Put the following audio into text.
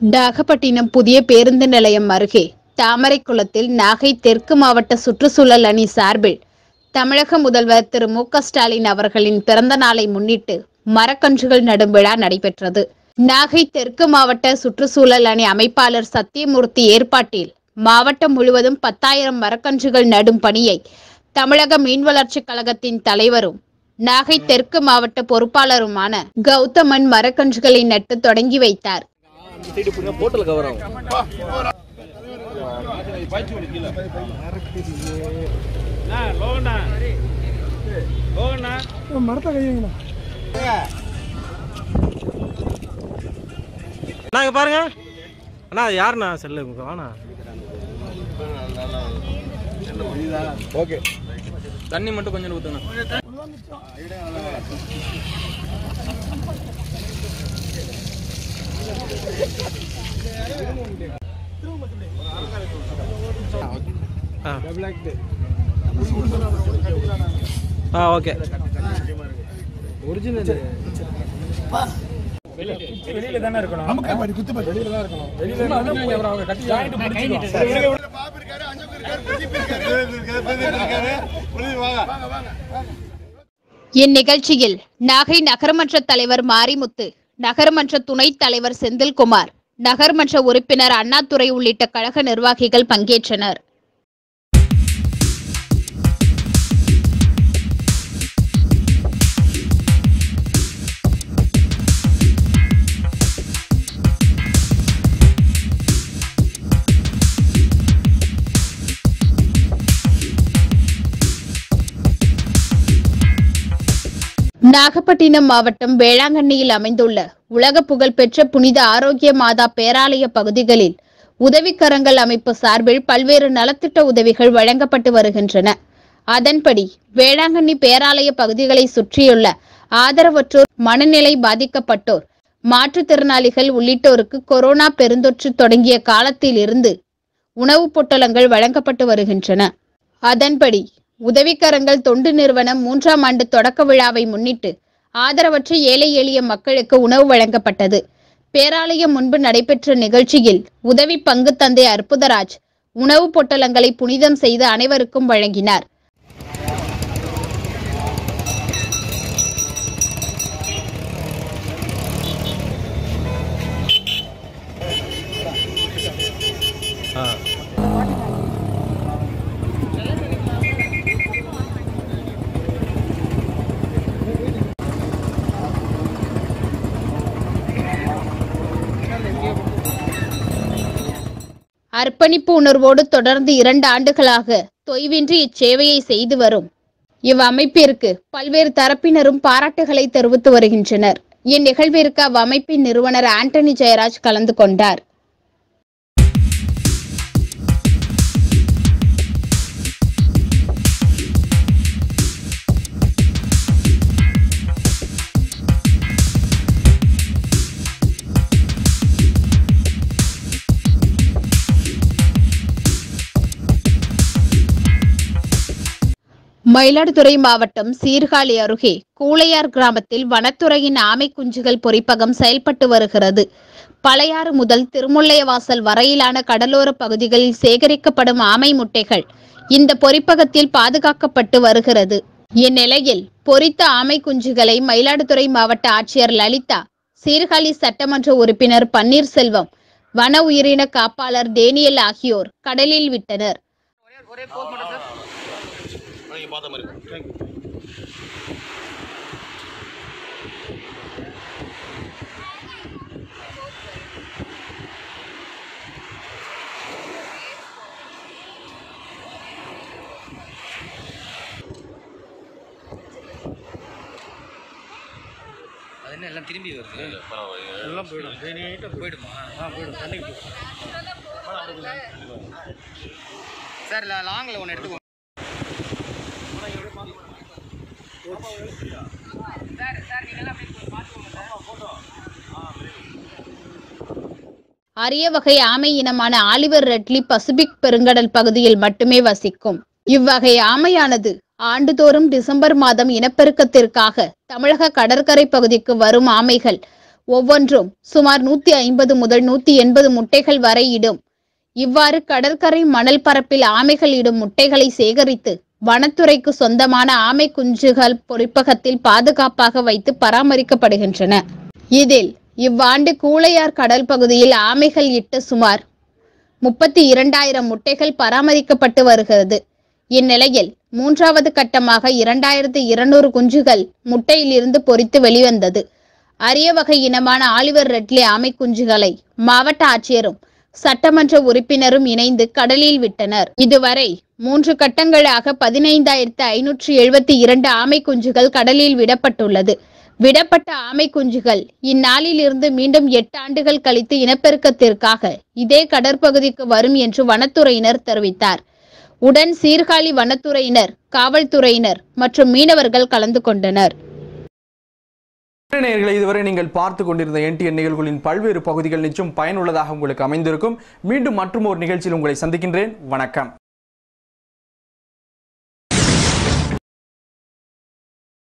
நாகப்பட்டினம் புதிய பேருந்து நிலையம் அருகே தாமரைக்குளத்தில் நாகை தெற்கு மாவட்ட சுற்றுச்சூழல் அணி சார்பில் தமிழக முதல்வர் திரு மு க ஸ்டாலின் அவர்களின் பிறந்த நாளை முன்னிட்டு மரக்கன்றுகள் நடும் விழா நடைபெற்றது நாகை தெற்கு மாவட்ட சுற்றுச்சூழல் அணி அமைப்பாளர் சத்தியமூர்த்தி ஏற்பாட்டில் மாவட்டம் முழுவதும் பத்தாயிரம் மரக்கன்றுகள் நடும் பணியை தமிழக மீன் வளர்ச்சிக் கழகத்தின் தலைவரும் நாகை தெற்கு மாவட்ட பொறுப்பாளருமான கௌதமன் மரக்கன்றுகளை நட்டு தொடங்கி வைத்தார் இந்த சைடு புரியா போட்டல் கவர் ஆகும் மரத்தை கையுங்கண்ணா அண்ணா இங்க பாருங்க அண்ணா அது யாருண்ணா செல்லு உங்க வாண்ணா ஓகே தண்ணி மட்டும் கொஞ்சம் ஊற்றுங்க ஆ ஆ ஓகே ஒரிஜினல் வெளியில தானே இருக்கணும் வெளியில தான் இருக்கணும் வெளியில இருந்தா அப்புறம் அவங்க கட்டி ஜாயிண்ட் பிடிச்சிடுவாங்க. இந்நிகழ்ச்சியில் நாகை நகரமன்ற தலைவர் மாரிமுத்து நகரமன்ற துணைத் தலைவர் செந்தில்குமார் நகர்மன்ற உறுப்பினர் அண்ணாதுரை உள்ளிட்ட கழக நிர்வாகிகள் பங்கேற்றனர் நாகப்பட்டினம் மாவட்டம் வேளாங்கண்ணியில் அமைந்துள்ள உலக புகழ்பெற்ற புனித ஆரோக்கிய மாதா பேராலய பகுதிகளில் உதவிக்கரங்கள் அமைப்பு சார்பில் பல்வேறு நலத்திட்ட உதவிகள் வழங்கப்பட்டு வருகின்றன அதன்படி வேளாங்கண்ணி பேராலய பகுதிகளை சுற்றியுள்ள ஆதரவற்றோர் மனநிலை பாதிக்கப்பட்டோர் மாற்றுத்திறனாளிகள் உள்ளிட்டோருக்கு கொரோனா பெருந்தொற்று தொடங்கிய காலத்தில் இருந்து உணவுப் பொட்டலங்கள் வழங்கப்பட்டு வருகின்றன அதன்படி உதவிக்கரங்கள் தொண்டு நிறுவனம் மூன்றாம் ஆண்டு தொடக்க விழாவை முன்னிட்டு ஆதரவற்ற ஏழை எளிய மக்களுக்கு உணவு வழங்கப்பட்டது பேராலயம் முன்பு நடைபெற்ற நிகழ்ச்சியில் உதவி பங்கு தந்தை அற்புதராஜ் உணவுப் பொட்டலங்களை புனிதம் செய்து அனைவருக்கும் வழங்கினார் ஆ அர்ப்பணிப்பு உணர்வோடு தொடர்ந்து இரண்டு ஆண்டுகளாக தொய்வின்றி இச்சேவையை செய்து வரும் இவ்வமைப்பிற்கு பல்வேறு தரப்பினரும் பாராட்டுகளை தெரிவித்து வருகின்றனர் இந்நிகழ்விற்கு அவ்வமைப்பின் நிறுவனர் ஆண்டனி ஜெயராஜ் கலந்து கொண்டார் மயிலாடுதுறை மாவட்டம் சீர்காழி அருகே கூளையார் கிராமத்தில் வனத்துறையின் ஆமை குஞ்சுகள் பொறிப்பகம் செயல்பட்டு வருகிறது பழையாறு முதல் திருமுல்லையவாசல் வரையிலான கடலோர பகுதிகளில் சேகரிக்கப்படும் ஆமை முட்டைகள் இந்த பொறிப்பகத்தில் பாதுகாக்கப்பட்டு வருகிறது இந்நிலையில் பொறித்த ஆமை குஞ்சுகளை மயிலாடுதுறை மாவட்ட ஆட்சியர் லலிதா சீர்காழி சட்டமன்ற உறுப்பினர் பன்னீர்செல்வம் வன உயிரின காப்பாளர் டேனியல் ஆகியோர் கடலில் விட்டனர் அது என்ன எல்லாம் திரும்பி வருது எல்லாம் போயிடும் நீட்டா போயிடுமா ஆ போயிடும் தண்ணிக்கு போயிடும் சார் லாங்கில் ஒன்று எடுத்துக்கோ அரிய வகை ஆமை இனமான ஆலிவர் ரெட்லி பசிபிக் பெருங்கடல் பகுதியில் மட்டுமே வசிக்கும் இவ்வகை ஆமையானது ஆண்டுதோறும் டிசம்பர் மாதம் இனப்பெருக்கத்திற்காக தமிழக கடற்கரை பகுதிக்கு வரும் ஆமைகள் ஒவ்வொன்றும் சுமார் நூத்தி ஐம்பது முதல் நூத்தி எண்பது முட்டைகள் வரை இடும் இவ்வாறு கடற்கரை மணல் பரப்பில் ஆமைகள் இடும் முட்டைகளை சேகரித்து வனத்துறைக்கு சொந்தமான ஆமை குஞ்சுகள் பொறிப்பகத்தில் பாதுகாப்பாக வைத்து பராமரிக்கப்படுகின்றன இதில் இவ்வாண்டு கூளையார் கடல் பகுதியில் ஆமைகள் இட்ட சுமார் முப்பத்தி இரண்டாயிரம் முட்டைகள் பராமரிக்கப்பட்டு வருகிறது இந்நிலையில் மூன்றாவது கட்டமாக இரண்டாயிரத்து இருநூறு குஞ்சுகள் முட்டையிலிருந்து பொரித்து வெளிவந்தது அரிய வகை இனமான ஆலிவர் ரெட்லி ஆமை குஞ்சுகளை மாவட்ட ஆட்சியரும் சட்டமன்ற உறுப்பினரும் இணைந்து கடலில் விட்டனர் இதுவரை மூன்று கட்டங்களாக பதினைந்தாயிரத்து ஐநூற்று எழுபத்தி இரண்டு ஆமை குஞ்சுகள் கடலில் விடப்பட்டுள்ளது விடப்பட்ட ஆமை குஞ்சுகள் இந்நாளிலிருந்து மீண்டும் எட்டு ஆண்டுகள் கழித்து இனப்பெருக்கத்திற்காக இதே கடற்பகுதிக்கு வரும் என்று வனத்துறையினர் தெரிவித்தார் உடன் சீர்காழி வனத்துறையினர் காவல்துறையினர் மற்றும் மீனவர்கள் கலந்து கொண்டனர் நேயர்களை இதுவரை நீங்கள் பார்த்து கொண்டிருந்த என்டிஎன் நிகழ்வுகளின் பல்வேறு பகுதிகள் நிச்சயம் பயனுள்ளதாக உங்களுக்கு அமைந்திருக்கும் மீண்டும் மற்றும் ஒரு நிகழ்ச்சியில் உங்களை சந்திக்கின்றேன் வணக்கம்